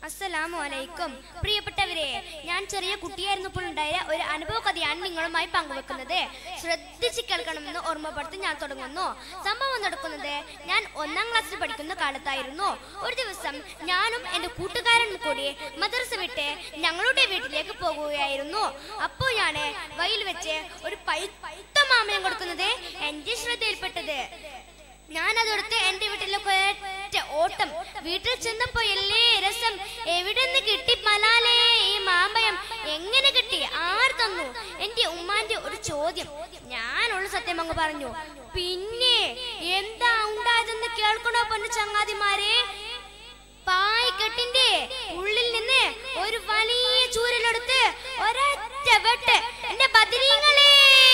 അസ്സലാമു അലൈക്കും പ്രിയപ്പെട്ടവരെ ഞാൻ ചെറിയ കുട്ടിയായിരുന്നപ്പോൾ ഉണ്ടായ ഒരു അനുഭവ കഥയാണ് നിങ്ങളുമായി പങ്കുവെക്കുന്നത് ശ്രദ്ധിച്ച് കേൾക്കണമെന്ന് ഓർമ്മപ്പെടുത്തി ഞാൻ തുടങ്ങുന്നു സംഭവം നടക്കുന്നത് ഞാൻ ഒന്നാം ക്ലാസ്സിൽ പഠിക്കുന്ന കാലത്തായിരുന്നു ഒരു ദിവസം ഞാനും എന്റെ കൂട്ടുകാരനും കൂടി മദ്രസ വിട്ട് ഞങ്ങളുടെ വീട്ടിലേക്ക് പോകുകയായിരുന്നു അപ്പോഴാണ് വഴിയിൽ വെച്ച് ഒരു പഴുത്ത മാമ്പഴം കൊടുക്കുന്നത് എന്റെ ശ്രദ്ധയിൽപ്പെട്ടത് ഞാൻ അതെടുത്ത് എന്റെ വീട്ടിലേക്ക് ഒറ്റ ഓട്ടം വീട്ടിൽ ചെന്നപ്പോ എല്ലേ രസം എവിടെ നിന്ന് കിട്ടി മലാലേ ഈ മാമ്പഴം എങ്ങനെ കിട്ടി ആർ തന്നു എന്റെ ഉമ്മാന്റെ ഒരു ചോദ്യം ഞാനുള്ള സത്യം അങ്ങ് പറഞ്ഞു പിന്നെ എന്താ ഉണ്ടായതെന്ന് കേൾക്കണോ പൊന്നു ചങ്ങാതിമാരെ പായ്ക്കെട്ടിന്റെ ഉള്ളിൽ നിന്ന് ഒരു വലിയ ചൂരലെടുത്ത് ഒരൊറ്റ വെട്ട് എന്റെ ബദരീങ്ങളെ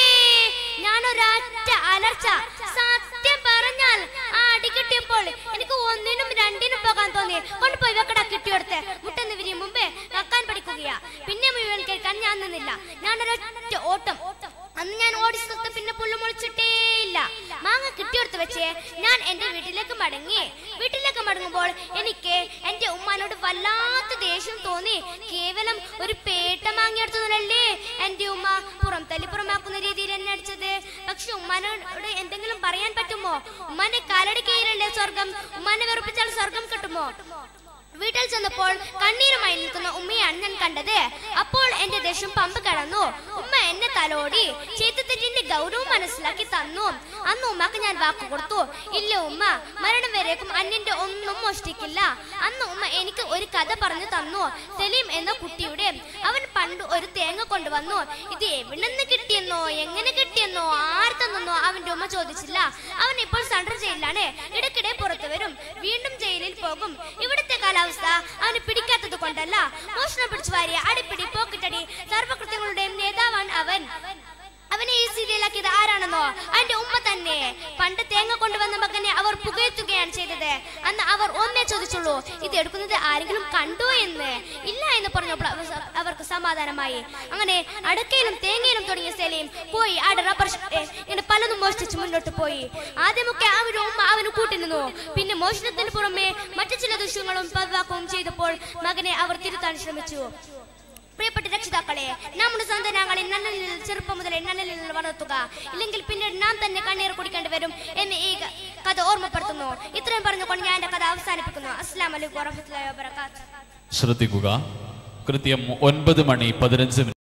ഞാൻ ഒരൊറ്റ അലർച്ച സത്യം പറഞ്ഞാൽ ആ അടി കിട്ടിയപ്പോൾ എനിക്ക് ഒന്നിനും രണ്ടിനും പോകാൻ തോന്നി കൊണ്ടുപോയി വെക്കട കിട്ടിയെടുത്ത് മുട്ടെന്ന് വിരിയും മുമ്പേ കക്കാൻ പഠിക്കുകയാ പിന്നെ മുഴുവൻ കേൾക്കാൻ ഞാൻ നിന്നില്ല ഞാൻ ഒരൊറ്റ ഓട്ടം അന്ന് ഞാൻ ഓടി സ്ഥലത്ത് പിന്നെ പുല്ല് മുളിച്ചിട്ടേ ഇല്ല മാങ്ങ കിട്ടിയെടുത്ത് വെച്ച് ഞാൻ എന്റെ വീട്ടിലേക്ക് മടങ്ങി വീട്ടിലേക്ക് മടങ്ങുമ്പോൾ എനിക്ക് എന്റെ ഉമ്മാനോട് വല്ലാത്ത ദേഷ്യം തോന്നി കേവലം ഒരു പേട്ട മാങ്ങിയെടുത്തതല്ലേ എന്റെ ഉമ്മ പുറം തല്ലി പുറമാക്കുന്ന രീതിയിൽ എന്നെ അടിച്ചത് പക്ഷെ ഉമ്മാനോട് എന്തെങ്കിലും പറയാൻ പറ്റുമോ ഉമ്മാന്റെ കാലടി കീഴിലല്ലേ സ്വർഗം ഉമ്മാനെ വെറുപ്പിച്ചാൽ സ്വർഗം കിട്ടുമോ വീട്ടിൽ ചെന്നപ്പോൾ കണ്ണീരുമായി നിൽക്കുന്ന ഉമ്മയാണ് ഞാൻ കണ്ടത് അപ്പോൾ എന്റെ ദേഷ്യം പമ്പ് കടന്നു ഉമ്മ എന്നെ തലോടി ചെയ്തതെറ്റിന്റെ ഗൗരവം മനസ്സിലാക്കി തന്നു അന്ന് ഉമ്മക്ക് ഞാൻ വാക്ക് കൊടുത്തു ഇല്ല ഉമ്മ മരണം വരേക്കും അന്യന്റെ ഒന്നും മോഷ്ടിക്കില്ല അന്ന് ഉമ്മ എനിക്ക് ഒരു കഥ പറഞ്ഞു തന്നു സലീം എന്ന കുട്ടിയുടെ അവൻ പണ്ട് ഒരു തേങ്ങ കൊണ്ടുവന്നു ഇത് എവിടെ നിന്ന് കിട്ടിയെന്നോ എങ്ങനെ കിട്ടിയെന്നോ ആർ തന്നെന്നോ അവന്റെ ഉമ്മ ചോദിച്ചില്ല അവൻ ഇപ്പോൾ സെൻട്രൽ ജയിലിലാണ് ഇടയ്ക്കിടെ പുറത്തു വരും വീണ്ടും ജയിലിൽ പോകും ഇവിടുത്തെ കാലാവസ്ഥ അവന് പിടിക്കാത്തത് കൊണ്ടല്ല മോഷണം പിടിച്ചു വാരിയ അടിപ്പിടി പോക്കിട്ടടി സർവകൃത്യങ്ങളുടെയും നേതാവാണ് അവൻ അവനെ ഈ സീരിയലാക്കിയത് ആരാണെന്നോ അവന്റെ ഉമ്മ തന്നെ പണ്ട് തേങ്ങ കൊണ്ടുവന്ന മകനെ അവർ പുകഴ്ത്തുകയാണ് ചെയ്തത് അന്ന് അവർ ഒന്നേ ചോദിച്ചുള്ളൂ ഇത് എടുക്കുന്നത് ആരെങ്കിലും കണ്ടോ എന്ന് ഇല്ല എന്ന് പറഞ്ഞപ്പോൾ അവ- അവർക്ക് സമാധാനമായി അങ്ങനെ അടക്കയിലും തേങ്ങയിലും തുടങ്ങിയ സേലയും പോയി ആടെ റബ്ബർ ഷ- ഏ, ഇങ്ങനെ പലതും മോഷ്ടിച്ച് മുന്നോട്ട് പോയി ആദ്യമൊക്കെ അവരുടെ ഉമ്മ അവന് കൂട്ടിനിന്നു പിന്നെ മോഷണത്തിന് പുറമെ മറ്റു ചില ദൃശ്യങ്ങളും പതിവാക്കുകയും ചെയ്തപ്പോൾ മകനെ അവർ തിരുത്താൻ ശ്രമിച്ചു പ്രിയപ്പെട്ട രക്ഷിതാക്കളെ നമ്മുടെ സന്താനങ്ങളെ നന്നലിൽ ചെറുപ്പം മുതലേ നന്നലിൽ വളർത്തുക ഇല്ലെങ്കിൽ പിന്നീട് നാം തന്നെ കണ്ണീർ കുടിക്കേണ്ടി വരും എന്ന് ഈ ക- കഥ ഓർമ്മപ്പെടുത്തുന്നു ഇത്രയും പറഞ്ഞുകൊണ്ട് ഞാൻ എന്റെ കഥ അവസാനിപ്പിക്കുന്നു അസ്സാം വലൈക്കും വാഹമത്തല്ലാ വാബർക്കാത്തു ശ്രദ്ധിക്കുക കൃത്യം ഒൻപത് മണി പതിനഞ്ച്